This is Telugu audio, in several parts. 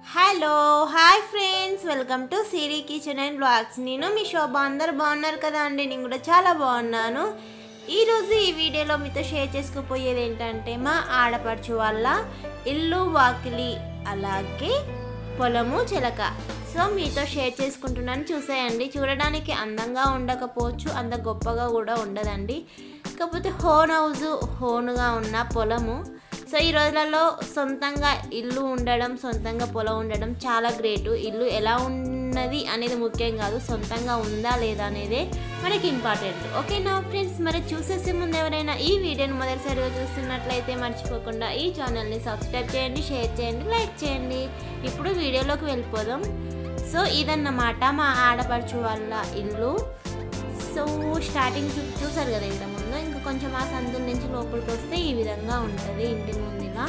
hello hi friends welcome to Siri kitchen and blogs నేను మీ శోభ అందరు బాగున్నారు కదా అండి నేను కూడా చాలా బాగున్నాను ఈరోజు ఈ వీడియోలో మీతో షేర్ చేసుకుపోయేది ఏంటంటే మా ఆడపడుచు వాళ్ళ ఇల్లు వాకిలి అలాగే పొలము చిలక సో మీతో షేర్ చేసుకుంటున్నాను చూసేయండి చూడడానికి అందంగా ఉండకపోవచ్చు అంత గొప్పగా కూడా ఉండదండి కాకపోతే హోన్ హౌస్ హోన్గా ఉన్న పొలము సో ఈ రోజులలో సొంతంగా ఇల్లు ఉండడం సొంతంగా పొలం ఉండడం చాలా గ్రేటు ఇల్లు ఎలా ఉన్నది అనేది ముఖ్యం కాదు సొంతంగా ఉందా లేదా అనేదే మనకి ఇంపార్టెంట్ ఓకేనా ఫ్రెండ్స్ మరి చూసేసే ముందు ఎవరైనా ఈ వీడియోని మొదటిసారిగా చూస్తున్నట్లయితే మర్చిపోకుండా ఈ ఛానల్ని సబ్స్క్రైబ్ చేయండి షేర్ చేయండి లైక్ చేయండి ఇప్పుడు వీడియోలోకి వెళ్ళిపోదాం సో ఇదన్నమాట మా ఆడపడుచు వాళ్ళ ఇల్లు సో స్టార్టింగ్ చూ చూసారు కదా ఇంత ముందు ఇంకా కొంచెం ఆ సందుల నుంచి లోపలికి వస్తే ఈ విధంగా ఉంటుంది ఇంటి ముందుగా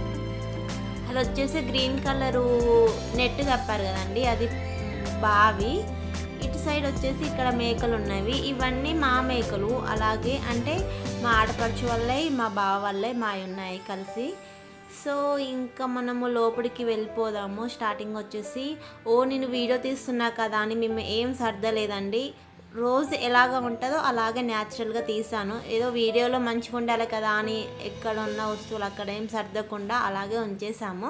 అది వచ్చేసి గ్రీన్ కలరు నెట్ కప్పారు కదండి అది బావి ఇటు సైడ్ వచ్చేసి ఇక్కడ మేకలు ఉన్నవి ఇవన్నీ మా మేకలు అలాగే అంటే మా ఆడపడుచు వల్లే మా బావ వల్లే మా ఉన్నాయి కలిసి సో ఇంకా మనము లోపలికి వెళ్ళిపోదాము స్టార్టింగ్ వచ్చేసి ఓ నేను వీడియో తీస్తున్నా కదా అని మేము ఏం సర్దలేదండి రోజు ఎలాగ ఉంటుందో అలాగే న్యాచురల్గా తీసాను ఏదో వీడియోలో మంచిగా ఉండాలి కదా అని ఎక్కడ ఉన్న వస్తువులు అక్కడ ఏం సర్దకుండా అలాగే ఉంచేసాము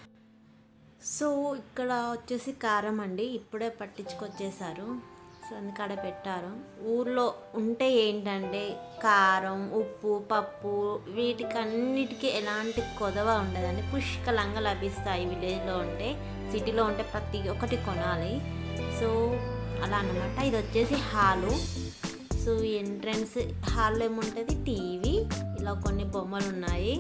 సో ఇక్కడ వచ్చేసి కారం అండి ఇప్పుడే పట్టించుకొచ్చేసారు సో అందుకడ పెట్టారు ఊర్లో ఉంటే ఏంటంటే కారం ఉప్పు పప్పు వీటికన్నిటికీ ఎలాంటి కొదవ ఉండదండి పుష్కలంగా లభిస్తాయి విలేజ్లో ఉంటే సిటీలో ఉంటే ప్రతి ఒక్కటి కొనాలి సో అలా అన్నమాట ఇది వచ్చేసి హాలు సో ఎంట్రన్స్ హాల్లో ఏముంటుంది టీవీ ఇలా కొన్ని బొమ్మలు ఉన్నాయి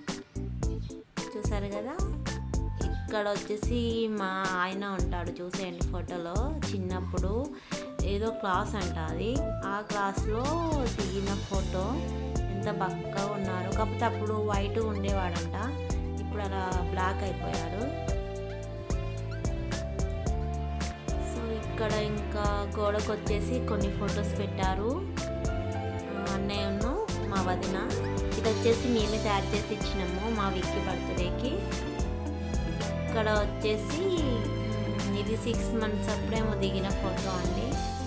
చూసారు కదా ఇక్కడ వచ్చేసి మా ఆయన ఉంటాడు చూసేయండి ఫోటోలో చిన్నప్పుడు ఏదో క్లాస్ అంట అది ఆ క్లాస్లో దిగిన ఫోటో ఎంత బక్కగా ఉన్నారు కాకపోతే అప్పుడు వైట్ ఉండేవాడంట ఇప్పుడు అలా బ్లాక్ అయిపోయాడు సో ఇక్కడ ఇంకా గోడకు వచ్చేసి కొన్ని ఫొటోస్ పెట్టారు అన్నయ్యను మా వదిన ఇది వచ్చేసి మేమే తయారు చేసి ఇచ్చినాము మా విక్కీ బర్త్డేకి ఇక్కడ వచ్చేసి మ్, ఇది సిక్స్ మంత్స్ అప్పుడేమో దిగిన ఫోటో అండి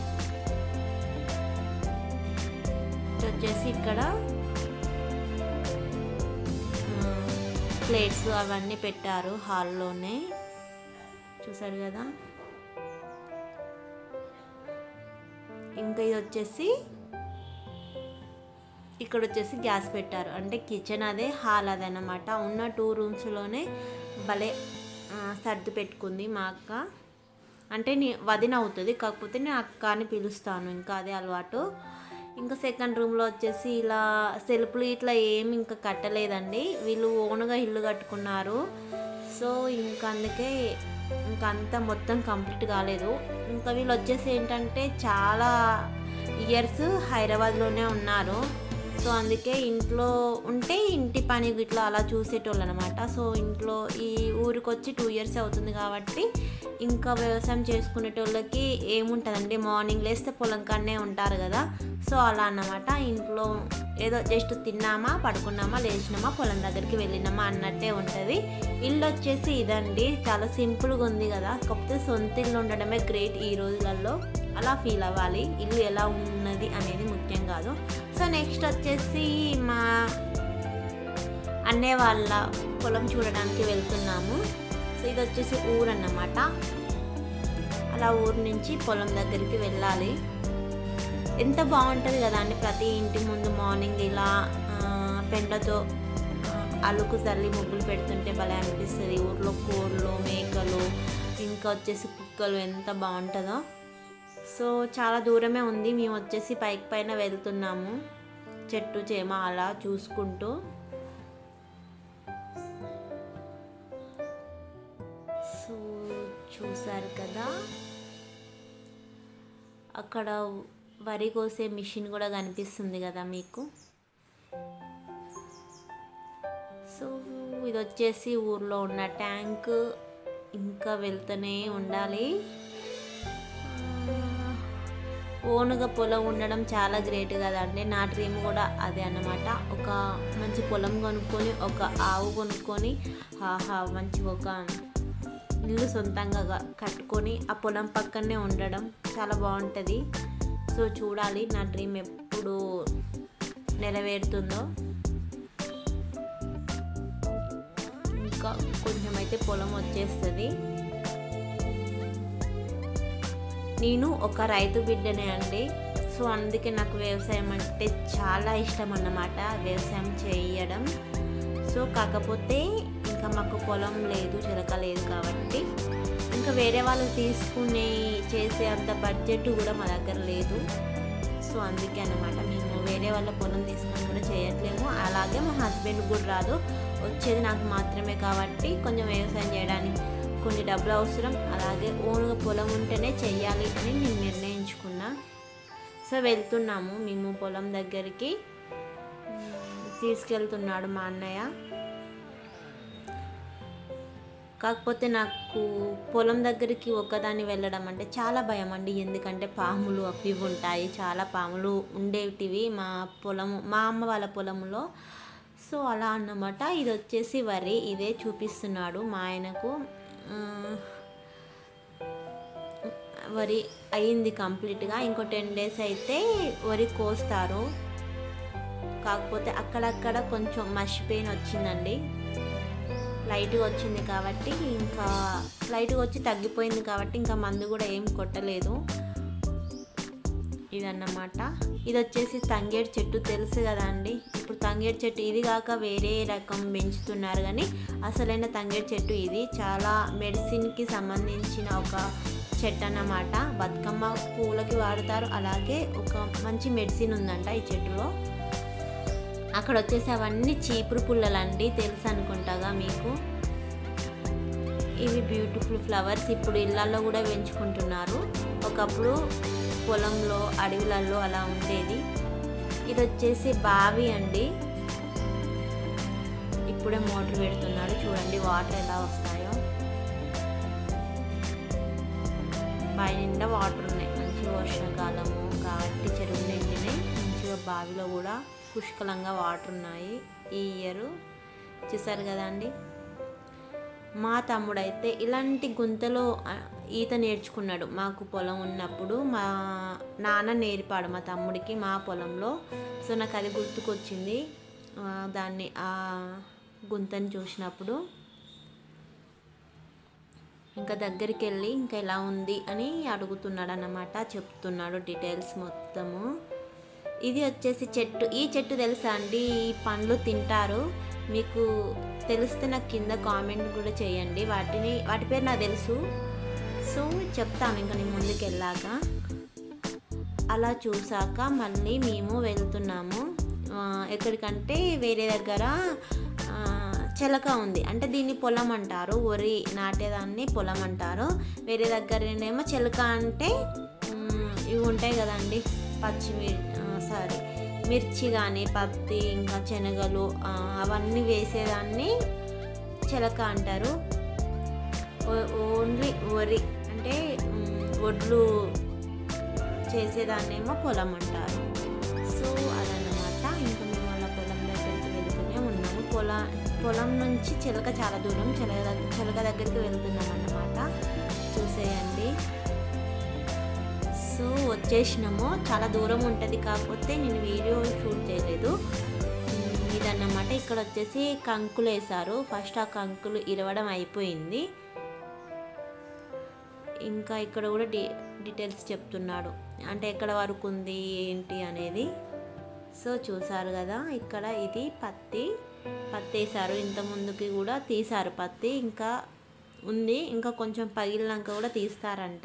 ఇది వచ్చేసి ఇక్కడ ప్లేట్స్ అవన్నీ పెట్టారు హాల్లోనే చూసారు కదా ఇంకా ఇది వచ్చేసి ఇక్కడ వచ్చేసి గ్యాస్ పెట్టారు అంటే కిచెన్ అదే హాల్ అదనమాట ఉన్న టూ రూమ్స్లోనే భలే ఆ, సర్ది పెట్టుకుంది మా అక్క అంటే నీ వదిన అవుతుంది కాకపోతే నేను అక్క అని పిలుస్తాను ఇంకా అదే అలవాటు ఇంకా సెకండ్ రూమ్లో వచ్చేసి ఇలా సెల్ఫ్లు ఇట్లా ఏమి ఇంకా కట్టలేదండి వీళ్ళు ఓన్గా ఇల్లు కట్టుకున్నారు సో ఇంకా అందుకే ఇంకా అంతా మొత్తం కంప్లీట్ కాలేదు ఇంకా వీళ్ళు వచ్చేసి ఏంటంటే చాలా ఇయర్స్ హైదరాబాద్లోనే ఉన్నారు సో అందుకే ఇంట్లో ఉంటే ఇంటి పని ఇట్లా అలా చూసేటోళ్ళు అనమాట సో ఇంట్లో ఈ ఊరికి వచ్చి టూ ఇయర్స్ అవుతుంది కాబట్టి ఇంకా వ్యవసాయం చేసుకునేటోళ్ళకి ఏముంటుందండి మార్నింగ్ లేస్తే పొలం కన్నే ఉంటారు కదా సో అలా అన్నమాట ఇంట్లో ఏదో జస్ట్ తిన్నామా పడుకున్నామా లేచినామా పొలం దగ్గరికి వెళ్ళినామా అన్నట్టే ఉంటుంది ఇల్లు వచ్చేసి ఇదండి చాలా సింపుల్గా ఉంది కదా కాకపోతే సొంత ఇల్లు ఉండడమే గ్రేట్ ఈ రోజులలో అలా ఫీల్ అవ్వాలి ఇల్లు ఎలా ఉన్నది అనేది ముఖ్యం కాదు సో నెక్స్ట్ వచ్చేసి మా అన్నయ్య వాళ్ళ పొలం చూడడానికి వెళ్తున్నాము సో ఇది వచ్చేసి ఊరు అన్నమాట అలా ఊరు నుంచి పొలం దగ్గరికి వెళ్ళాలి ఎంత బాగుంటుంది కదా అండి ప్రతి ఇంటి ముందు మార్నింగ్ ఇలా ఆ, పెండతో ఆ, అలుకు చల్లి ముగ్గులు పెడుతుంటే భలే అనిపిస్తుంది ఊర్లో కోళ్ళు మేకలు ఇంకా వచ్చేసి కుక్కలు ఎంత బాగుంటుందో సో చాలా దూరమే ఉంది మేము వచ్చేసి పైకి పైన వెళ్తున్నాము చెట్టు చేమ అలా చూసుకుంటూ సో చూసారు కదా అక్కడ వరి కోసే మిషన్ కూడా కనిపిస్తుంది కదా మీకు సో ఇది వచ్చేసి ఊర్లో ఉన్న ట్యాంక్ ఇంకా వెళ్తూనే ఉండాలి ఓనుగా పొలం ఉండడం చాలా గ్రేట్ కదండి నా డ్రీమ్ కూడా అదే అన్నమాట ఒక మంచి పొలం కొనుక్కొని ఒక ఆవు కొనుక్కొని ఆహా మంచి ఒక ఇల్లు సొంతంగా గా- కట్టుకొని ఆ పొలం పక్కనే ఉండడం చాలా బాగుంటుంది సో చూడాలి నా డ్రీమ్ ఎప్పుడు నెరవేరుతుందో ఇంకా కొంచెం అయితే పొలం వచ్చేస్తుంది నేను ఒక రైతు బిడ్డనే అండి సో అందుకే నాకు వ్యవసాయం అంటే చాలా ఇష్టం అన్నమాట వ్యవసాయం చేయడం సో కాకపోతే ఇంకా మాకు పొలం లేదు చిలక లేదు కాబట్టి ఇంకా వేరే వాళ్ళు తీసుకునే చేసే అంత బడ్జెట్ కూడా మా దగ్గర లేదు సో అందుకే అన్నమాట మేము వేరే వాళ్ళ పొలం తీసుకొని కూడా చేయట్లేము అలాగే మా హస్బెండ్ కూడా రాదు వచ్చేది నాకు మాత్రమే కాబట్టి కొంచెం వ్యవసాయం చేయడానికి కొన్ని డబ్బులు అవసరం అలాగే ఓన్గా పొలం ఉంటేనే చెయ్యాలి అని నేను నిర్ణయించుకున్నా సో వెళ్తున్నాము మేము పొలం దగ్గరికి ఉమ్, తీసుకెళ్తున్నాడు మా అన్నయ్య కాకపోతే నాకు పొలం దగ్గరికి ఒక్కదాన్ని వెళ్ళడం అంటే చాలా భయం అండి ఎందుకంటే పాములు అవి ఇవి ఉంటాయి చాలా పాములు ఉండేటివి మా పొలము మా అమ్మ వాళ్ళ పొలంలో సో అలా అన్నమాట ఇది వచ్చేసి వరి ఇదే చూపిస్తున్నాడు మా ఆయనకు ఆ, వరి అయింది కంప్లీట్గా ఇంకో టెన్ డేస్ అయితే వరి కోస్తారు కాకపోతే అక్కడక్కడ కొంచెం మర్చిపోయిన వచ్చిందండి లైట్గా వచ్చింది కాబట్టి ఇంకా లైట్గా వచ్చి తగ్గిపోయింది కాబట్టి ఇంకా మందు కూడా ఏం కొట్టలేదు ఇదన్నమాట ఇది వచ్చేసి తంగేడు చెట్టు తెలుసు కదా అండి ఇప్పుడు తంగేడు చెట్టు ఇది కాక వేరే రకం పెంచుతున్నారు కానీ అసలైన తంగేడు చెట్టు ఇది చాలా మెడిసిన్కి సంబంధించిన ఒక చెట్టు అన్నమాట బతుకమ్మ పూలకి వాడతారు అలాగే ఒక మంచి మెడిసిన్ ఉందంట ఈ చెట్టులో అక్కడ వచ్చేసి అవన్నీ చీపురు పుల్లలండి తెలుసు అనుకుంటాగా మీకు ఇవి బ్యూటిఫుల్ ఫ్లవర్స్ ఇప్పుడు ఇళ్ళల్లో కూడా పెంచుకుంటున్నారు ఒకప్పుడు పొలంలో అడవులలో అలా ఉండేది ఇది వచ్చేసి బావి అండి ఇప్పుడే మోటార్ పెడుతున్నాడు చూడండి వాటర్ ఎలా వస్తాయో బావి నిండా వాటర్ ఉన్నాయి మంచి వర్షాకాలము కాబట్టి చెరువు నిండినాయి మంచిగా బావిలో కూడా పుష్కలంగా వాటర్ ఉన్నాయి ఈ ఇయర్ చూసారు కదండి మా తమ్ముడైతే ఇలాంటి గుంతలో ఆ, ఈత నేర్చుకున్నాడు మాకు పొలం ఉన్నప్పుడు మా నాన్న నేర్పాడు మా తమ్ముడికి మా పొలంలో సో నాకు అది గుర్తుకొచ్చింది ఆ, దాన్ని ఆ గుంతని చూసినప్పుడు ఇంకా దగ్గరికి వెళ్ళి ఇంకా ఎలా ఉంది అని అడుగుతున్నాడు అన్నమాట చెప్తున్నాడు డీటెయిల్స్ మొత్తము ఇది వచ్చేసి చెట్టు ఈ చెట్టు తెలుసా అండి ఈ పండ్లు తింటారు మీకు తెలిస్తే నాకు కింద కామెంట్ కూడా చేయండి వాటిని వాటి పేరు నాకు తెలుసు సో చెప్తాను ఇంకా నేను ముందుకు వెళ్ళాక అలా చూసాక మళ్ళీ మేము వెళ్తున్నాము ఆ, ఎక్కడికంటే వేరే దగ్గర ఆ, చెలక ఉంది అంటే దీన్ని పొలం అంటారు వరి నాటేదాన్ని పొలం అంటారు వేరే దగ్గరనేమో చెలక అంటే మ్, ఇవి ఉంటాయి కదండి పచ్చిమిర్చి సారీ మిర్చి కానీ పత్తి ఇంకా శనగలు ఆ, అవన్నీ వేసేదాన్ని చెలక అంటారు ఓ- ఓన్లీ వరి అంటే మ్, వడ్లు చేసేదాన్నేమో పొలం అంటారు సో అదన్నమాట ఇంకా మేము వాళ్ళ పొలం దగ్గరికి వెళ్తూనే ఉన్నాము పొల పొలం నుంచి చిలక చాలా దూరం చిలక దగ్గర చిలక దగ్గరికి వెళ్తున్నాం అన్నమాట చూసేయండి సో వచ్చేసినాము చాలా దూరం ఉంటుంది కాకపోతే నేను వీడియో షూట్ చేయలేదు ఉమ్, ఇదన్నమాట ఇక్కడ వచ్చేసి కంకులు వేశారు ఫస్ట్ ఆ కంకులు ఇరవడం అయిపోయింది ఇంకా ఇక్కడ కూడా డీ డీటెయిల్స్ చెప్తున్నాడు అంటే ఎక్కడ వరకు ఉంది ఏంటి అనేది సో చూసారు కదా ఇక్కడ ఇది పత్తి పత్తి వేసారు ఇంత ముందుకి కూడా తీసారు పత్తి ఇంకా ఉంది ఇంకా కొంచెం పగిలినాక కూడా తీస్తారంట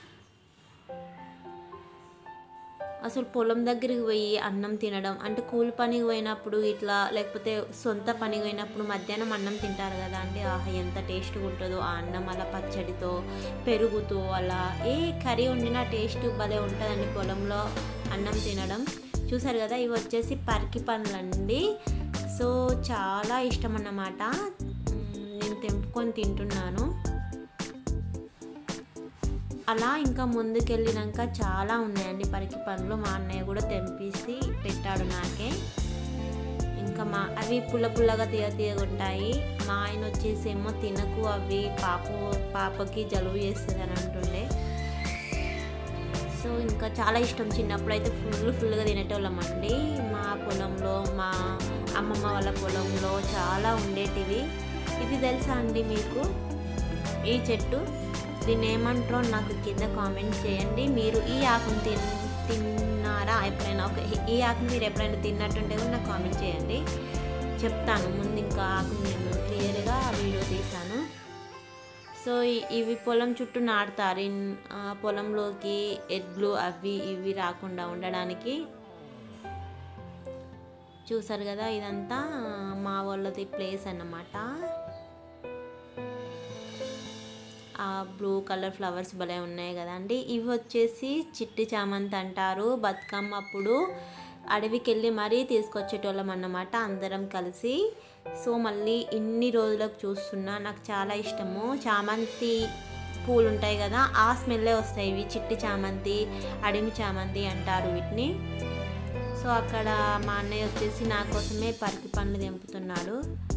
అసలు పొలం దగ్గరికి పోయి అన్నం తినడం అంటే కూలి పనికి పోయినప్పుడు ఇట్లా లేకపోతే సొంత పనికి పోయినప్పుడు మధ్యాహ్నం అన్నం తింటారు కదా అండి ఆహా ఎంత టేస్ట్గా ఉంటుందో ఆ అన్నం అలా పచ్చడితో పెరుగుతో అలా ఏ కర్రీ వండినా టేస్ట్ భలే ఉంటుందండి పొలంలో అన్నం తినడం చూసారు కదా ఇవి వచ్చేసి పరికి పండ్లండి సో చాలా ఇష్టం అన్నమాట మ్, నేను తెంపుకొని తింటున్నాను అలా ఇంకా ముందుకెళ్ళినాక చాలా ఉన్నాయండి పరికి పండ్లు మా అన్నయ్య కూడా తెంపిసి పెట్టాడు నాకే ఇంకా మా అవి పుల్ల పుల్లగా తీయ తీయగా ఉంటాయి మా ఆయన వచ్చేసి ఏమో తినకు అవి పాప పాపకి జలుబు చేస్తుంది అని అంటుండే సో ఇంకా చాలా ఇష్టం చిన్నప్పుడు అయితే ఫుల్ ఫుల్గా తినేటోళ్ళం అండి మా పొలంలో మా అమ్మమ్మ వాళ్ళ పొలంలో చాలా ఉండేటివి ఇది తెలుసా అండి మీకు ఈ చెట్టు దీన్ని ఏమంటారో నాకు కింద కామెంట్ చేయండి మీరు ఈ ఆకును తిన్ తిన్నారా ఎప్పుడైనా ఒక ఈ ఆకును మీరు ఎప్పుడైనా తిన్నట్టుంటే కూడా నాకు కామెంట్ చేయండి చెప్తాను ముందు ఇంకా ఆకు నేను క్లియర్గా వీడియో తీశాను సో ఇ- ఇవి పొలం చుట్టూ నాటుతారు ఇన్- ఆ, పొలంలోకి ఎడ్లు అవి ఇవి రాకుండా ఉండడానికి చూసారు కదా ఇదంతా మా వాళ్ళది ప్లేస్ అన్నమాట ఆ బ్లూ కలర్ ఫ్లవర్స్ భలే ఉన్నాయి కదండి ఇవి వచ్చేసి చిట్టి చామంతి అంటారు బతుకమ్మ అప్పుడు అడవికి వెళ్ళి మరీ తీసుకొచ్చేటోళ్ళం అన్నమాట అందరం కలిసి సో మళ్ళీ ఇన్ని రోజులకు చూస్తున్నా నాకు చాలా ఇష్టము చామంతి పూలు ఉంటాయి కదా ఆ స్మెల్లే వస్తాయి ఇవి చిట్టి చామంతి అడవి చామంతి అంటారు వీటిని సో అక్కడ మా అన్నయ్య వచ్చేసి నా కోసమే పరికి పండ్లు తెంపుతున్నాడు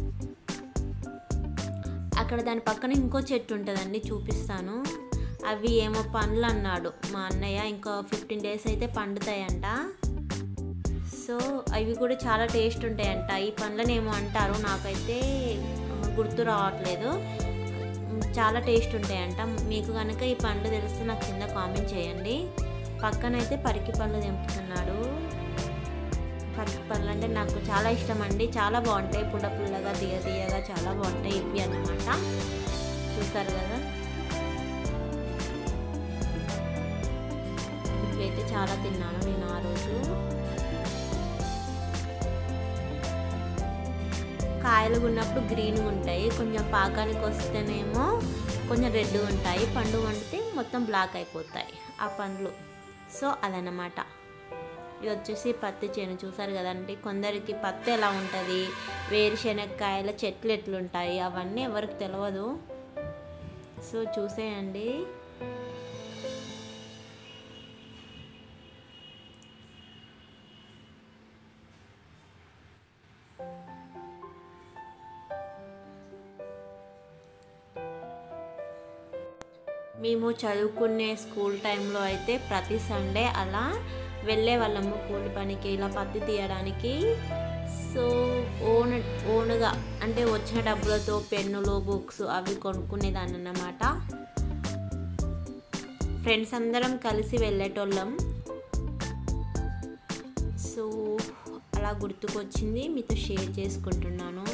అక్కడ దాని పక్కన ఇంకో చెట్టు ఉంటుందండి చూపిస్తాను అవి ఏమో పండ్లు అన్నాడు మా అన్నయ్య ఇంకో ఫిఫ్టీన్ డేస్ అయితే పండుతాయంట సో అవి కూడా చాలా టేస్ట్ ఉంటాయంట ఈ పండ్లను ఏమో అంటారు నాకైతే ఆ, గుర్తు రావట్లేదు చాలా టేస్ట్ ఉంటాయంట మీకు కనుక ఈ పండ్లు తెలిస్తే నాకు కింద కామెంట్ చేయండి పక్కనైతే పరికి పండ్లు తెంపుతున్నాడు పరికి పండ్లు అంటే నాకు చాలా ఇష్టం అండి చాలా బాగుంటాయి పుల్ల పుల్లగా తీయ తీయగా చాలా బాగుంటాయి ఇవి అన్నమాట చూస్తారు కదా ఇవైతే చాలా తిన్నాను నేను ఆ రోజు కాయలు ఉన్నప్పుడు గ్రీన్గా ఉంటాయి కొంచెం పాకానికి వస్తేనేమో కొంచెం రెడ్గా ఉంటాయి పండు వండితే మొత్తం బ్లాక్ అయిపోతాయి ఆ పండ్లు సో అదనమాట ఇది వచ్చేసి పత్తి చేను చూసారు కదండి కొందరికి పత్తి ఎలా ఉంటుంది వేరుశెనక్కాయల చెట్లు ఎట్లుంటాయి అవన్నీ ఎవరికి తెలియదు సో చూసేయండి మేము చదువుకునే స్కూల్ టైంలో అయితే ప్రతి సండే అలా వెళ్ళే వాళ్ళము కూలి పనికి ఇలా పత్తి తీయడానికి సో ఓన్ ఓన్గా అంటే వచ్చిన డబ్బులతో పెన్నులు బుక్స్ అవి కొనుక్కునేదాన్ని అన్నమాట ఫ్రెండ్స్ అందరం కలిసి వెళ్ళేటోళ్ళం సో అలా గుర్తుకొచ్చింది మీతో షేర్ చేసుకుంటున్నాను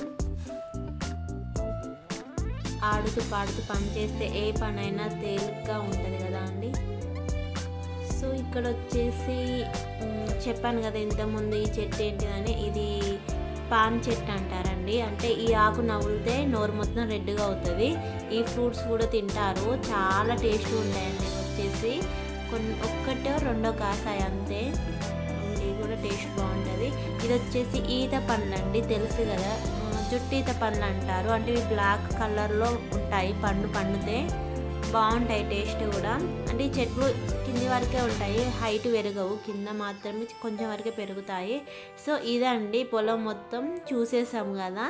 ఆడుతూ పాడుతూ పని చేస్తే ఏ పనైనా తేలిగ్గా ఉంటుంది కదా అండి సో ఇక్కడ వచ్చేసి మ్, చెప్పాను కదా ఇంతకుముందు ఈ చెట్టు ఏంటిదని ఇది పాన్ చెట్టు అంటారండి అంటే ఈ ఆకు నవ్వులితే నోరు మొత్తం రెడ్గా అవుతుంది ఈ ఫ్రూట్స్ కూడా తింటారు చాలా టేస్ట్ ఉంటాయండి ఇవి వచ్చేసి కొన్ని ఒక్కటో రెండో కాసాయి అంతే ఇది కూడా టేస్ట్ బాగుంటుంది ఇది వచ్చేసి ఈత పండ్లు అండి తెలుసు కదా ఆ, జుట్టు ఈత పండ్లు అంటారు అంటే ఇవి బ్లాక్ కలర్లో ఉంటాయి పండు పండితే బాగుంటాయి టేస్ట్ కూడా అంటే ఈ చెట్లు కింది వరకే ఉంటాయి హైట్ పెరగవు కింద మాత్రమే కొంచెం వరకే పెరుగుతాయి సో ఇదండి పొలం మొత్తం చూసేసాం కదా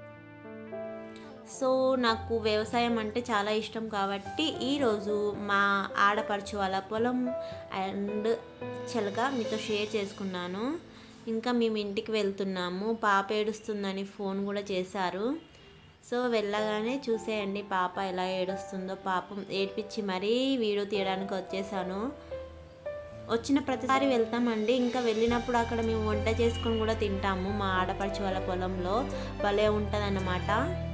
సో నాకు వ్యవసాయం అంటే చాలా ఇష్టం కాబట్టి ఈరోజు మా ఆడపడుచు వాళ్ళ పొలం అండ్ చెలక మీతో షేర్ చేసుకున్నాను ఇంకా మేము ఇంటికి వెళ్తున్నాము పాప ఏడుస్తుందని ఫోన్ కూడా చేశారు సో వెళ్ళగానే చూసేయండి పాప ఎలా ఏడుస్తుందో పాపం ఏడ్పించి మరీ వీడియో తీయడానికి వచ్చేసాను వచ్చిన ప్రతిసారి వెళ్తామండి ఇంకా వెళ్ళినప్పుడు అక్కడ మేము వంట చేసుకొని కూడా తింటాము మా ఆడపడుచు వాళ్ళ పొలంలో భలే ఉంటుందన్నమాట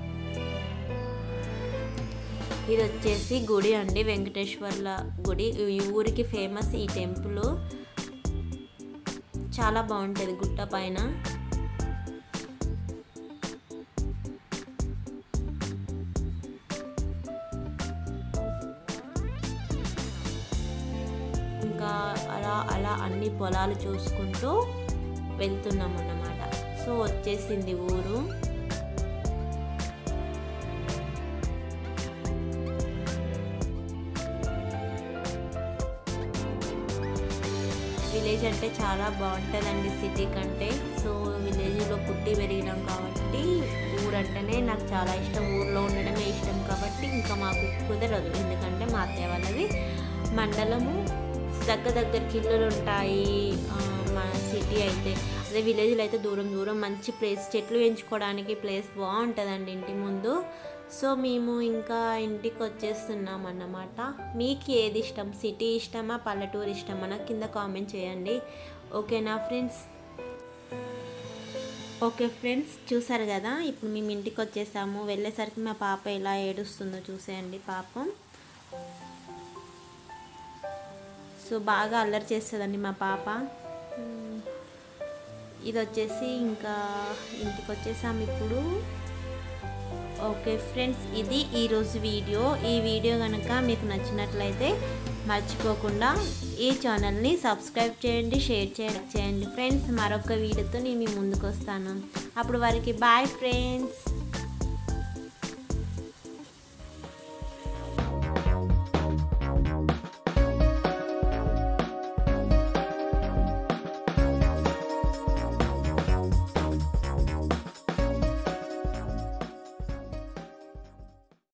ఇది వచ్చేసి గుడి అండి వెంకటేశ్వర్ల గుడి ఈ ఊరికి ఫేమస్ ఈ టెంపుల్ చాలా బాగుంటుంది గుట్ట పైన ఇంకా అలా అలా అన్ని పొలాలు చూసుకుంటూ వెళ్తున్నాం అన్నమాట సో వచ్చేసింది ఊరు విలేజ్ అంటే చాలా బాగుంటుందండి సిటీ కంటే సో విలేజ్లో పుట్టి పుట్టి పెరిగినాం కాబట్టి ఊరంటేనే నాకు చాలా ఇష్టం ఊర్లో ఉండడమే ఇష్టం కాబట్టి ఇంకా మాకు కుదరదు ఎందుకంటే మా అత్తయ్య వాళ్ళది మండలము దగ్గర దగ్గరికి ఇల్లులు ఉంటాయి ఆ, మన సిటీ అయితే అదే విలేజ్లో అయితే దూరం దూరం మంచి ప్లేస్ చెట్లు పెంచుకోవడానికి ప్లేస్ బాగుంటుందండి ఇంటి ముందు సో మేము ఇంకా ఇంటికి వచ్చేస్తున్నాం అన్నమాట మీకు ఏది ఇష్టం సిటీ ఇష్టమా పల్లెటూరు ఇష్టమా నాకు కింద కామెంట్ చేయండి ఓకేనా ఫ్రెండ్స్ ఓకే ఫ్రెండ్స్ చూసారు కదా ఇప్పుడు మేము ఇంటికి వచ్చేసాము వెళ్ళేసరికి మా పాప ఎలా ఏడుస్తుందో చూసేయండి పాపం సో బాగా అల్లరి చేస్తుందండి మా పాప మ్, ఇది వచ్చేసి ఇంకా ఇంటికి వచ్చేసాము ఇప్పుడు ఓకే ఫ్రెండ్స్ ఇది ఈరోజు వీడియో ఈ వీడియో కనుక మీకు నచ్చినట్లయితే మర్చిపోకుండా ఈ ఛానల్ని సబ్స్క్రైబ్ చేయండి షేర్ చేయండి చేయండి ఫ్రెండ్స్ మరొక వీడియోతో నేను మీ ముందుకు వస్తాను అప్పుడు వారికి బాయ్ ఫ్రెండ్స్